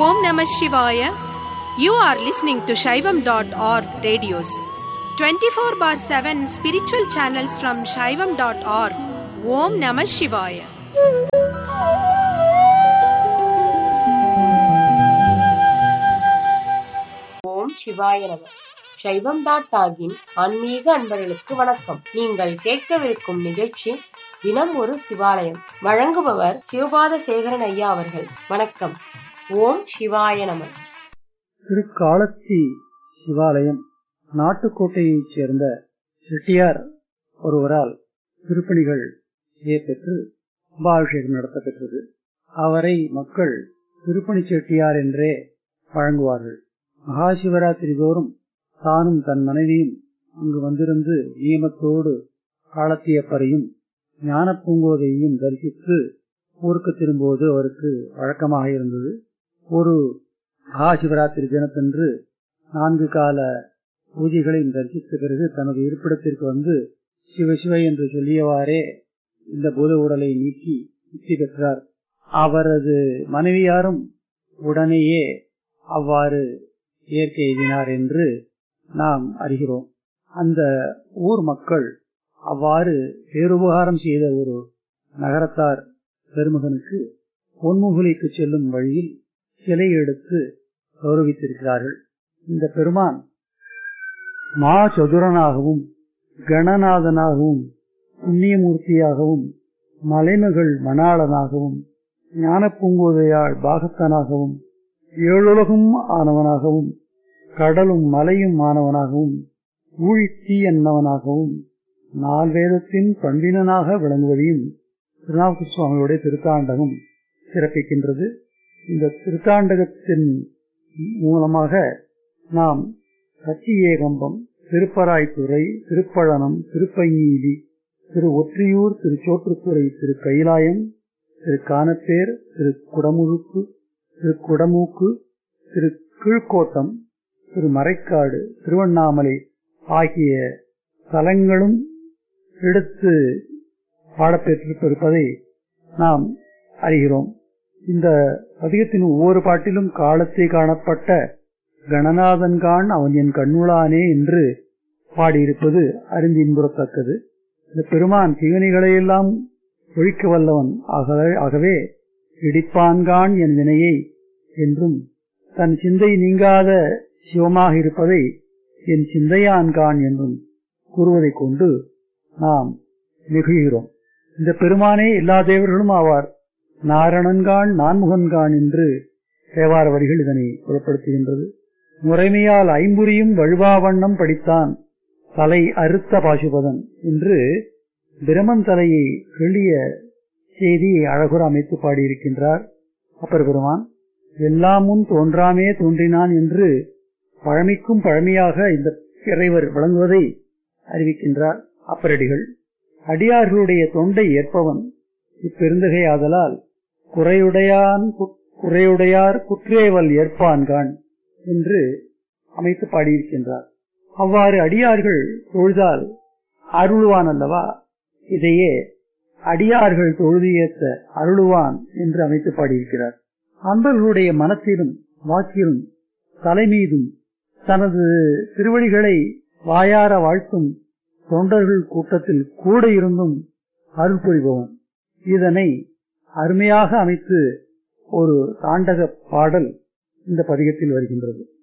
Om Namah Shivaya. You are listening to Shaivam.org radios. 24 bar 7 spiritual channels from Shaivam.org. Om Namah Shivaya. ஓம் சிவாய நம சைவம் dot டாகின் ஆன்மீக அன்பர்களுக்கு வணக்கம் நீங்கள் கேட்கவிருக்கும் நிகழ்ச்சி தினம் ஒரு சிவாலயம் வழங்குபவர் சிவபாத சேகரன் ஐயா அவர்கள் வணக்கம் ஓம் சிவாய நம திருக்காலத்தி சிவாலயம் நாட்டுக்கோட்டையைச் சேர்ந்த செட்டியார் ஒருவரால் திருப்பணிகள் செய்யப்பெற்று கும்பாபிஷேகம் நடத்தப்பெற்றது அவரை மக்கள் திருப்பணி செட்டியார் என்றே வழங்குவார்கள் மகாசிவராத்திரி தோறும் தானும் தன் மனைவியும் அங்கு வந்திருந்து நியமத்தோடு காலத்தியப்பரையும் ஞான பூங்கோதையையும் தரிசித்து ஊருக்கு திரும்புவது அவருக்கு வழக்கமாக இருந்தது ஒரு மகாசிவராத்திரி தினத்தன்று நான்கு கால பூஜைகளையும் தரிசித்த பிறகு தனது இருப்பிடத்திற்கு வந்து சிவ சிவ என்று சொல்லியவாறே இந்த பூத உடலை நீக்கி முக்தி பெற்றார் அவரது மனைவியாரும் உடனேயே அவ்வாறு இயற்கை எய்தினார் என்று நாம் அறிகிறோம் அந்த ஊர் மக்கள் அவ்வாறு பேருபகாரம் செய்த ஒரு நகரத்தார் பெருமகனுக்கு பொன்முகுலிக்கு செல்லும் வழியில் சிலை எடுத்து கௌரவித்திருக்கிறார்கள் இந்த பெருமான் மா சதுரனாகவும் கணநாதனாகவும் புண்ணியமூர்த்தியாகவும் மலைமகள் மணாளனாகவும் ஞான பூங்கோதையாள் பாகத்தனாகவும் ஏழுலகும் ஆனவனாகவும் கடலும் மலையும் ஆனவனாகவும் ஊழித்தீ என்னவனாகவும் நால்வேதத்தின் பண்பினனாக விளங்குவதையும் திருநாவுக்கு சுவாமியுடைய திருத்தாண்டகம் சிறப்பிக்கின்றது இந்த திருத்தாண்டகத்தின் மூலமாக நாம் சத்தியேகம்பம் திருப்பராய்த்துறை திருப்பழனம் திருப்பங்கீதி திரு ஒற்றியூர் திரு சோற்றுத்துறை திரு கைலாயம் திரு கானப்பேர் திரு குடமுழுக்கு திரு குடமூக்கு திரு கீழ்கோட்டம் திரு மறைக்காடு திருவண்ணாமலை ஆகிய தலங்களும் எடுத்து பாடப்பெற்றிருப்பதை நாம் அறிகிறோம் இந்த பதிகத்தின் ஒவ்வொரு பாட்டிலும் காலத்தை காணப்பட்ட கணநாதன்கான் அவன் என் கண்ணுளானே என்று பாடியிருப்பது அறிந்தின்புறத்தக்கது இந்த பெருமான் தீவனைகளையெல்லாம் ஒழிக்க வல்லவன் ஆகவே இடிப்பான்கான் என் வினையை என்றும் தன் சிந்தை நீங்காத சிவமாக இருப்பதை என் சிந்தையான்கான் என்றும் கூறுவதைக் கொண்டு நாம் நெகிழ்கிறோம் இந்த பெருமானே எல்லா தேவர்களும் ஆவார் நாரணன்கான் நான்முகன்கான் என்று தேவார வரிகள் இதனை புலப்படுத்துகின்றது முறைமையால் ஐம்புரியும் வழுவாவண்ணம் படித்தான் தலை அறுத்த பாசுபதன் என்று பிரமன் தலையை கிள்ளிய செய்தியை அழகுற அமைத்து பாடியிருக்கின்றார் அப்பர் பெருமான் எல்லாம் முன் தோன்றாமே தோன்றினான் என்று பழமைக்கும் பழமையாக இந்த இறைவர் விளங்குவதை அறிவிக்கின்றார் அப்பரடிகள் அடியார்களுடைய தொண்டை ஏற்பவன் இப்பெருந்தகையாதலால் குறையுடையான் குறையுடையார் குற்றேவல் ஏற்பான்கான் என்று அமைத்து பாடியிருக்கின்றார் அவ்வாறு அடியார்கள் தொழுதால் அருள்வான் அல்லவா இதையே அடியார்கள் தொழுது ஏத்த அருளுவான் என்று அமைத்து பாடியிருக்கிறார் அன்பர்களுடைய மனத்திலும் வாக்கிலும் தலைமீதும் தனது திருவடிகளை வாயார வாழ்த்தும் தொண்டர்கள் கூட்டத்தில் கூட இருந்தும் அருள் புரிபவன் இதனை அருமையாக அமைத்து ஒரு தாண்டக பாடல் இந்த பதிகத்தில் வருகின்றது